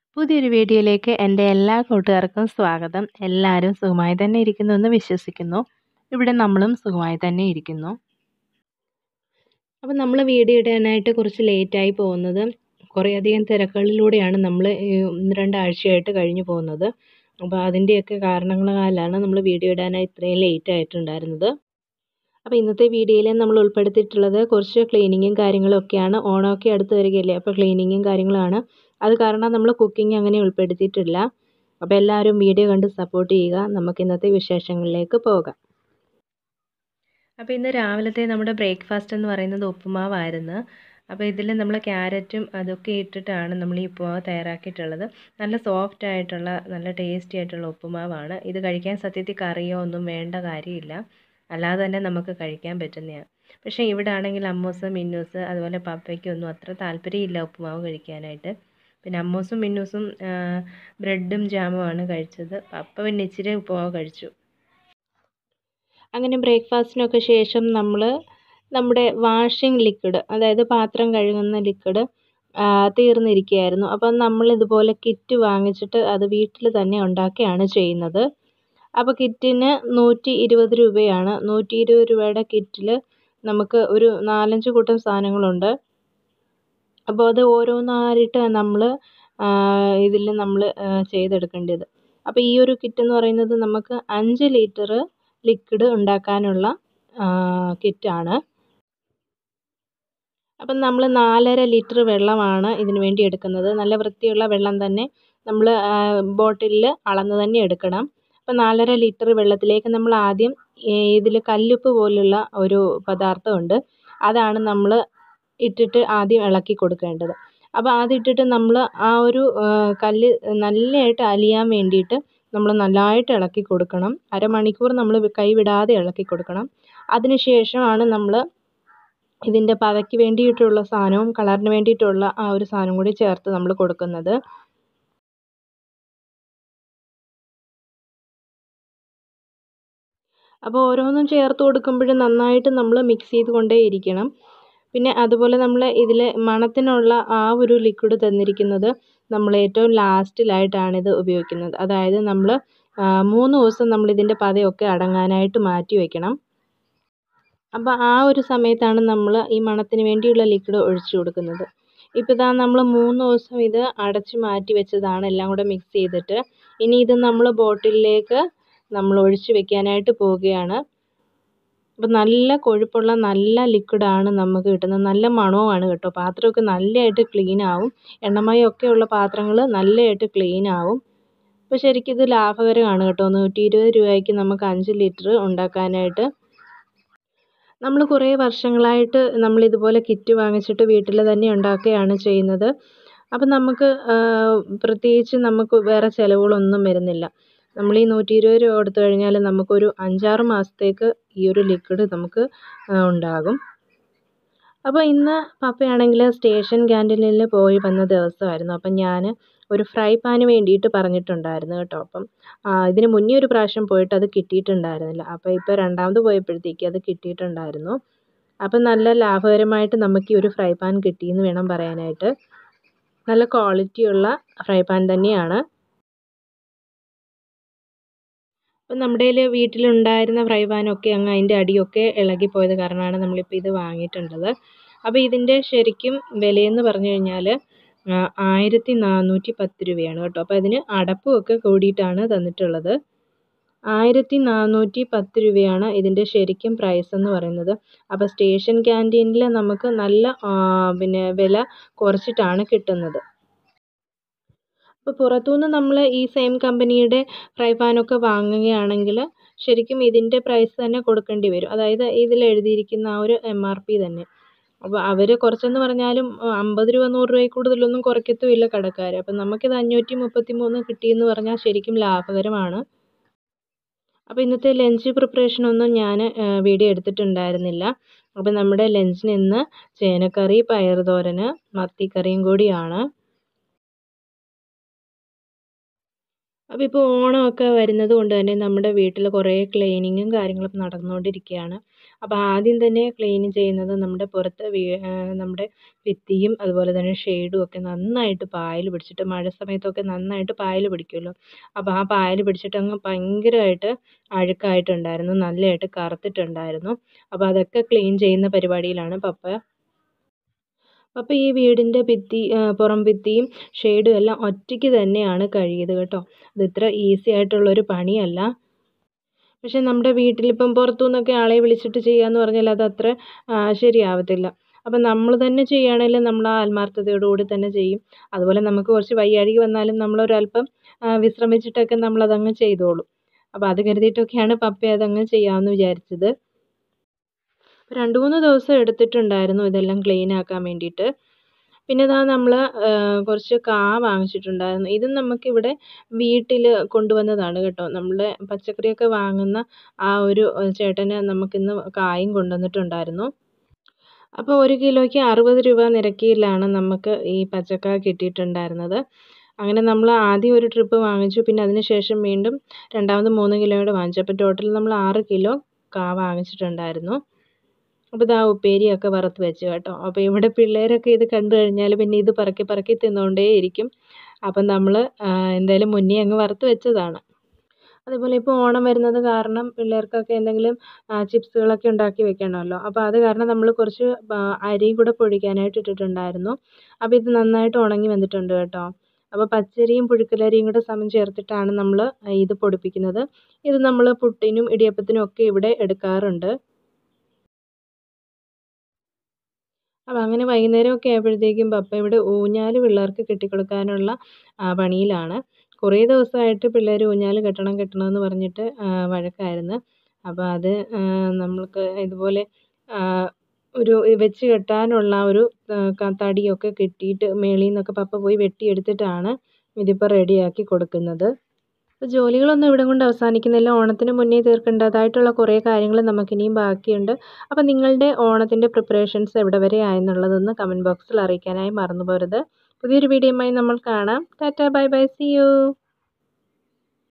പുതിയൊരു വീഡിയോയിലേക്ക് എൻ്റെ എല്ലാ കൂട്ടുകാർക്കും സ്വാഗതം എല്ലാവരും സുഖമായി തന്നെ ഇരിക്കുന്നു എന്ന് വിശ്വസിക്കുന്നു ഇവിടെ നമ്മളും സുഖമായി തന്നെ ഇരിക്കുന്നു അപ്പോൾ നമ്മൾ വീഡിയോ ഇടാനായിട്ട് കുറച്ച് ലേറ്റായി പോകുന്നത് കുറേയധികം തിരക്കുകളിലൂടെയാണ് നമ്മൾ ഒന്ന് രണ്ടാഴ്ചയായിട്ട് കഴിഞ്ഞു പോകുന്നത് അപ്പോൾ അതിൻ്റെയൊക്കെ കാരണങ്ങളാലാണ് നമ്മൾ വീഡിയോ ഇടാനായി ഇത്രയും ലേറ്റ് ആയിട്ടുണ്ടായിരുന്നത് അപ്പോൾ ഇന്നത്തെ വീഡിയോയിൽ നമ്മൾ ഉൾപ്പെടുത്തിയിട്ടുള്ളത് കുറച്ച് ക്ലീനിങ്ങും കാര്യങ്ങളും ഒക്കെയാണ് ഓണമൊക്കെ അടുത്ത് വരികയല്ലേ അപ്പോൾ ക്ലീനിങ്ങും കാര്യങ്ങളുമാണ് അത് കാരണം നമ്മൾ കുക്കിംഗ് അങ്ങനെ ഉൾപ്പെടുത്തിയിട്ടില്ല അപ്പോൾ എല്ലാവരും വീഡിയോ കണ്ട് സപ്പോർട്ട് ചെയ്യുക നമുക്ക് ഇന്നത്തെ വിശേഷങ്ങളിലേക്ക് പോകാം അപ്പോൾ ഇന്ന് രാവിലത്തെ നമ്മുടെ ബ്രേക്ക്ഫാസ്റ്റ് എന്ന് പറയുന്നത് ഉപ്പുമാവായിരുന്നു അപ്പോൾ ഇതിൽ നമ്മൾ ക്യാരറ്റും അതൊക്കെ ഇട്ടിട്ടാണ് നമ്മൾ ഈ ഉപ്പുമാവ് തയ്യാറാക്കിയിട്ടുള്ളത് നല്ല സോഫ്റ്റ് ആയിട്ടുള്ള നല്ല ടേസ്റ്റി ആയിട്ടുള്ള ഉപ്പുമാവാണ് ഇത് കഴിക്കാൻ സത്യത്തിൽ കറിയോ ഒന്നും വേണ്ട കാര്യമില്ല അല്ലാതെ തന്നെ നമുക്ക് കഴിക്കാൻ പറ്റുന്നതാണ് പക്ഷേ ഇവിടെ ആണെങ്കിൽ അമ്മൂസ് മിന്നൂസ് അതുപോലെ പപ്പയ്ക്കൊന്നും അത്ര താല്പര്യമില്ല ഉപ്പുമാവ് കഴിക്കാനായിട്ട് പിന്നെ അമ്മൂസും മിന്നൂസും ബ്രെഡും ജാമുമാണ് കഴിച്ചത് പപ്പ പിന്നെ ഇച്ചിരി ഉപ്പുമാവ് കഴിച്ചു അങ്ങനെ ബ്രേക്ക്ഫാസ്റ്റിനൊക്കെ ശേഷം നമ്മൾ നമ്മുടെ വാഷിംഗ് ലിക്വിഡ് അതായത് പാത്രം കഴുകുന്ന ലിക്വിഡ് തീർന്നിരിക്കുകയായിരുന്നു അപ്പം നമ്മൾ ഇതുപോലെ കിറ്റ് വാങ്ങിച്ചിട്ട് അത് വീട്ടിൽ തന്നെ ഉണ്ടാക്കുകയാണ് ചെയ്യുന്നത് അപ്പോൾ കിറ്റിന് നൂറ്റി ഇരുപത് രൂപയാണ് നൂറ്റി ഇരുപത് രൂപയുടെ കിറ്റിൽ നമുക്ക് ഒരു നാലഞ്ച് കൂട്ടം സാധനങ്ങളുണ്ട് അപ്പോൾ അത് ഓരോന്നായിട്ട് നമ്മൾ ഇതിൽ നമ്മൾ ചെയ്തെടുക്കേണ്ടത് അപ്പോൾ ഈ ഒരു കിറ്റ് എന്ന് പറയുന്നത് നമുക്ക് അഞ്ച് ലിറ്റർ ലിക്വിഡ് ഉണ്ടാക്കാനുള്ള കിറ്റാണ് അപ്പം നമ്മൾ നാലര ലിറ്റർ വെള്ളമാണ് ഇതിന് വേണ്ടി എടുക്കുന്നത് നല്ല വൃത്തിയുള്ള വെള്ളം തന്നെ നമ്മൾ ബോട്ടിലിൽ അളന്ന് തന്നെ എടുക്കണം അപ്പോൾ നാലര ലിറ്റർ വെള്ളത്തിലേക്ക് നമ്മൾ ആദ്യം ഇതിൽ കല്ലുപ്പ് പോലുള്ള ഒരു പദാർത്ഥമുണ്ട് അതാണ് നമ്മൾ ഇട്ടിട്ട് ആദ്യം ഇളക്കി കൊടുക്കേണ്ടത് അപ്പോൾ അതിട്ടിട്ട് നമ്മൾ ആ ഒരു കല്ല് നല്ലതായിട്ട് അലിയാൻ വേണ്ടിയിട്ട് നമ്മൾ നല്ലതായിട്ട് ഇളക്കി കൊടുക്കണം അരമണിക്കൂർ നമ്മൾ കൈ വിടാതെ ഇളക്കി കൊടുക്കണം അതിന് ശേഷമാണ് നമ്മൾ ഇതിൻ്റെ പതയ്ക്ക് വേണ്ടിയിട്ടുള്ള സാധനവും കളറിന് വേണ്ടിയിട്ടുള്ള ആ ഒരു സാധനം കൂടി ചേർത്ത് നമ്മൾ കൊടുക്കുന്നത് അപ്പോൾ ഓരോന്നും ചേർത്ത് കൊടുക്കുമ്പോഴും നന്നായിട്ട് നമ്മൾ മിക്സ് ചെയ്ത് കൊണ്ടേ ഇരിക്കണം പിന്നെ അതുപോലെ നമ്മൾ ഇതിൽ മണത്തിനുള്ള ആ ഒരു ലിക്വിഡ് തന്നിരിക്കുന്നത് നമ്മൾ ഏറ്റവും ലാസ്റ്റിലായിട്ടാണ് ഇത് ഉപയോഗിക്കുന്നത് അതായത് നമ്മൾ മൂന്ന് ദിവസം നമ്മൾ ഇതിൻ്റെ പതയൊക്കെ അടങ്ങാനായിട്ട് മാറ്റി വയ്ക്കണം അപ്പോൾ ആ ഒരു സമയത്താണ് നമ്മൾ ഈ മണത്തിന് വേണ്ടിയുള്ള ലിക്വിഡ് ഒഴിച്ചു കൊടുക്കുന്നത് ഇപ്പോൾ ഇതാ നമ്മൾ മൂന്ന് ദിവസം ഇത് അടച്ച് മാറ്റി വെച്ചതാണ് എല്ലാം കൂടെ മിക്സ് ചെയ്തിട്ട് ഇനി ഇത് നമ്മൾ ബോട്ടിലിലേക്ക് നമ്മൾ ഒഴിച്ച് വെക്കാനായിട്ട് പോവുകയാണ് അപ്പോൾ നല്ല കൊഴുപ്പുള്ള നല്ല ലിക്വിഡാണ് നമുക്ക് കിട്ടുന്നത് നല്ല മണവുമാണ് കേട്ടോ പാത്രമൊക്കെ നല്ലതായിട്ട് ക്ലീൻ ആവും എണ്ണമയമൊക്കെ ഉള്ള പാത്രങ്ങൾ നല്ലതായിട്ട് ക്ലീൻ ആവും അപ്പോൾ ശരിക്കും ഇത് ലാഭകരമാണ് കേട്ടോ നൂറ്റി ഇരുപത് രൂപയ്ക്ക് നമുക്ക് അഞ്ച് ലിറ്റർ ഉണ്ടാക്കാനായിട്ട് നമ്മൾ കുറേ വർഷങ്ങളായിട്ട് നമ്മൾ ഇതുപോലെ കിറ്റ് വാങ്ങിച്ചിട്ട് വീട്ടിൽ തന്നെ ഉണ്ടാക്കുകയാണ് ചെയ്യുന്നത് അപ്പം നമുക്ക് പ്രത്യേകിച്ച് നമുക്ക് വേറെ ചിലവുകളൊന്നും വരുന്നില്ല നമ്മൾ ഈ നൂറ്റി ഇരുപത് രൂപ കൊടുത്തു കഴിഞ്ഞാൽ നമുക്കൊരു അഞ്ചാറ് മാസത്തേക്ക് ഈ ഒരു ലിക്വിഡ് നമുക്ക് ഉണ്ടാകും അപ്പോൾ ഇന്ന് പപ്പയാണെങ്കിൽ സ്റ്റേഷൻ ക്യാൻറ്റീനിൽ പോയി വന്ന ദിവസമായിരുന്നു അപ്പം ഞാൻ ഒരു ഫ്രൈ പാന് വേണ്ടിയിട്ട് പറഞ്ഞിട്ടുണ്ടായിരുന്നു കേട്ടോ അപ്പം ഇതിന് മുന്നേ ഒരു പ്രാവശ്യം പോയിട്ട് അത് കിട്ടിയിട്ടുണ്ടായിരുന്നില്ല അപ്പോൾ ഇപ്പോൾ രണ്ടാമത് പോയപ്പോഴത്തേക്ക് അത് കിട്ടിയിട്ടുണ്ടായിരുന്നു അപ്പം നല്ല ലാഭകരമായിട്ട് നമുക്ക് ഈ ഒരു ഫ്രൈ പാൻ കിട്ടിയെന്ന് വേണം പറയാനായിട്ട് നല്ല ക്വാളിറ്റിയുള്ള ഫ്രൈ പാൻ തന്നെയാണ് അപ്പം നമ്മുടെ വീട്ടിലുണ്ടായിരുന്ന ഫ്രൈ പാനൊക്കെ അങ്ങ് അതിൻ്റെ അടിയൊക്കെ ഇളകിപ്പോയത് കാരണമാണ് നമ്മളിപ്പോൾ ഇത് വാങ്ങിയിട്ടുള്ളത് അപ്പോൾ ഇതിൻ്റെ ശരിക്കും വിലയെന്ന് പറഞ്ഞു കഴിഞ്ഞാൽ ആയിരത്തി നാനൂറ്റി പത്ത് രൂപയാണ് കേട്ടോ അപ്പോൾ അതിന് അടപ്പും ഒക്കെ കൂടിയിട്ടാണ് തന്നിട്ടുള്ളത് ആയിരത്തി നാനൂറ്റി പത്ത് രൂപയാണ് ഇതിൻ്റെ ശരിക്കും പ്രൈസ് എന്ന് പറയുന്നത് അപ്പോൾ സ്റ്റേഷൻ ക്യാൻറ്റീനിൽ നമുക്ക് നല്ല പിന്നെ വില കുറച്ചിട്ടാണ് കിട്ടുന്നത് അപ്പോൾ പുറത്തുനിന്ന് നമ്മൾ ഈ സെയിം കമ്പനിയുടെ ഫ്രൈ പാനൊക്കെ വാങ്ങുകയാണെങ്കിൽ ശരിക്കും ഇതിൻ്റെ പ്രൈസ് തന്നെ കൊടുക്കേണ്ടി വരും അതായത് ഇതിൽ എഴുതിയിരിക്കുന്ന ആ ഒരു എം ആർ പി തന്നെ അപ്പോൾ അവർ കുറച്ചെന്ന് പറഞ്ഞാലും അമ്പത് രൂപ നൂറ് രൂപയിൽ കൂടുതലൊന്നും കുറയ്ക്കത്തുമില്ല കടക്കാർ അപ്പം നമുക്കിത് അഞ്ഞൂറ്റി മുപ്പത്തി മൂന്ന് കിട്ടിയെന്ന് പറഞ്ഞാൽ ശരിക്കും ലാഭകരമാണ് അപ്പോൾ ഇന്നത്തെ ലഞ്ച് പ്രിപ്പറേഷനൊന്നും ഞാൻ വീഡിയോ എടുത്തിട്ടുണ്ടായിരുന്നില്ല അപ്പോൾ നമ്മുടെ ലഞ്ചിന് ഇന്ന് ചേനക്കറി പയറുതോരന് മത്തിക്കറിയും കൂടിയാണ് അപ്പോൾ ഇപ്പോൾ ഓണമൊക്കെ വരുന്നത് കൊണ്ട് തന്നെ നമ്മുടെ വീട്ടിൽ കുറേ ക്ലീനിങ്ങും കാര്യങ്ങളും നടന്നുകൊണ്ടിരിക്കുകയാണ് അപ്പോൾ ആദ്യം തന്നെ ക്ലീൻ ചെയ്യുന്നത് നമ്മുടെ പുറത്ത് വീ നമ്മുടെ ഭിത്തിയും അതുപോലെ തന്നെ ഷെയ്ഡും ഒക്കെ നന്നായിട്ട് പായൽ പിടിച്ചിട്ട് മഴ സമയത്തൊക്കെ നന്നായിട്ട് പായൽ പിടിക്കുമല്ലോ അപ്പോൾ ആ പായൽ പിടിച്ചിട്ട് അങ്ങ് ഭയങ്കരമായിട്ട് അഴുക്കായിട്ടുണ്ടായിരുന്നു നല്ലതായിട്ട് കറുത്തിട്ടുണ്ടായിരുന്നു അപ്പോൾ അതൊക്കെ ക്ലീൻ ചെയ്യുന്ന പരിപാടിയിലാണ് പപ്പ അപ്പോൾ ഈ വീടിൻ്റെ ഭിത്തി പുറം ഭിത്തിയും ഷെയ്ഡും എല്ലാം ഒറ്റയ്ക്ക് തന്നെയാണ് കഴുകിയത് കേട്ടോ അത് ഇത്ര ഈസി ആയിട്ടുള്ളൊരു പണിയല്ല പക്ഷേ നമ്മുടെ വീട്ടിലിപ്പം പുറത്തു നിന്നൊക്കെ ആളെ വിളിച്ചിട്ട് ചെയ്യാന്ന് പറഞ്ഞാൽ അത് അത്ര ശരിയാവത്തില്ല അപ്പം നമ്മൾ തന്നെ ചെയ്യുകയാണെങ്കിൽ നമ്മൾ ആ ആത്മാർത്ഥതയോടുകൂടി തന്നെ ചെയ്യും അതുപോലെ നമുക്ക് കുറച്ച് വയ്യാഴിക വന്നാലും നമ്മളൊരല്പം വിശ്രമിച്ചിട്ടൊക്കെ നമ്മളതങ്ങ് ചെയ്തോളും അപ്പോൾ അത് കരുതിയിട്ടൊക്കെയാണ് പപ്പ അതങ്ങ് ചെയ്യാമെന്ന് വിചാരിച്ചത് രണ്ട് മൂന്ന് ദിവസം എടുത്തിട്ടുണ്ടായിരുന്നു ഇതെല്ലാം ക്ലീൻ ആക്കാൻ വേണ്ടിയിട്ട് പിന്നെ ഇതാ നമ്മൾ കുറച്ച് കാ വാങ്ങിച്ചിട്ടുണ്ടായിരുന്നു ഇത് നമുക്കിവിടെ വീട്ടിൽ കൊണ്ടുവന്നതാണ് കേട്ടോ നമ്മൾ പച്ചക്കറിയൊക്കെ വാങ്ങുന്ന ആ ഒരു ചേട്ടന് നമുക്കിന്ന് കായും കൊണ്ടുവന്നിട്ടുണ്ടായിരുന്നു അപ്പോൾ ഒരു കിലോയ്ക്ക് അറുപത് രൂപ നിരക്കിലാണ് നമുക്ക് ഈ പച്ചക്ക കിട്ടിയിട്ടുണ്ടായിരുന്നത് അങ്ങനെ നമ്മൾ ആദ്യം ഒരു ട്രിപ്പ് വാങ്ങിച്ചു പിന്നെ അതിന് ശേഷം വീണ്ടും രണ്ടാമത് മൂന്ന് കിലോയുടെ വാങ്ങിച്ചു അപ്പോൾ ടോട്ടൽ നമ്മൾ ആറ് കിലോ കാ വാങ്ങിച്ചിട്ടുണ്ടായിരുന്നു അപ്പോൾ ഇതാ ഉപ്പേരിയൊക്കെ വറുത്ത് വെച്ചു കേട്ടോ അപ്പോൾ ഇവിടെ പിള്ളേരൊക്കെ ഇത് കണ്ടു കഴിഞ്ഞാൽ പിന്നെ ഇത് പറക്കി പറക്കി തിന്നുകൊണ്ടേയിരിക്കും അപ്പം നമ്മൾ എന്തായാലും മുന്നേ അങ്ങ് വറുത്ത് വെച്ചതാണ് അതേപോലെ ഇപ്പോൾ ഓണം വരുന്നത് കാരണം പിള്ളേർക്കൊക്കെ എന്തെങ്കിലും ചിപ്സുകളൊക്കെ ഉണ്ടാക്കി വെക്കണമല്ലോ അപ്പോൾ അത് കാരണം നമ്മൾ കുറച്ച് അരിയും കൂടെ പൊടിക്കാനായിട്ട് ഇട്ടിട്ടുണ്ടായിരുന്നു അപ്പോൾ ഇത് നന്നായിട്ട് ഉണങ്ങി വന്നിട്ടുണ്ട് കേട്ടോ അപ്പോൾ പച്ചരിയും പുഴുക്കലരിയും കൂടെ സമം ചേർത്തിട്ടാണ് നമ്മൾ ഇത് പൊടിപ്പിക്കുന്നത് ഇത് നമ്മൾ പുട്ടിനും ഇടിയപ്പത്തിനും ഒക്കെ ഇവിടെ എടുക്കാറുണ്ട് അപ്പോൾ അങ്ങനെ വൈകുന്നേരമൊക്കെ ആയപ്പോഴത്തേക്കും പപ്പ ഇവിടെ ഊഞ്ഞാൽ പിള്ളേർക്ക് കെട്ടിക്കൊടുക്കാനുള്ള പണിയിലാണ് കുറേ ദിവസമായിട്ട് പിള്ളേർ ഊഞ്ഞാൽ കെട്ടണം കെട്ടണം എന്ന് പറഞ്ഞിട്ട് വഴക്കായിരുന്നു അപ്പോൾ അത് നമ്മൾക്ക് ഇതുപോലെ ഒരു വെച്ച് കെട്ടാനുള്ള ഒരു തടിയൊക്കെ കെട്ടിയിട്ട് മേളിൽ നിന്നൊക്കെ പപ്പ പോയി വെട്ടിയെടുത്തിട്ടാണ് ഇതിപ്പോൾ റെഡിയാക്കി കൊടുക്കുന്നത് അപ്പോൾ ജോലികളൊന്നും ഇവിടെ കൊണ്ട് അവസാനിക്കുന്നില്ല ഓണത്തിന് മുന്നേ തീർക്കേണ്ടതായിട്ടുള്ള കുറേ കാര്യങ്ങൾ നമുക്കിനിയും ബാക്കിയുണ്ട് അപ്പോൾ നിങ്ങളുടെ ഓണത്തിൻ്റെ പ്രിപ്പറേഷൻസ് എവിടെ വരെ ആയെന്നുള്ളതൊന്ന് കമൻറ്റ് ബോക്സിൽ അറിയിക്കാനായി മറന്നു പോരുത് പുതിയൊരു വീഡിയോയുമായി നമ്മൾ കാണാം tata bye bye see U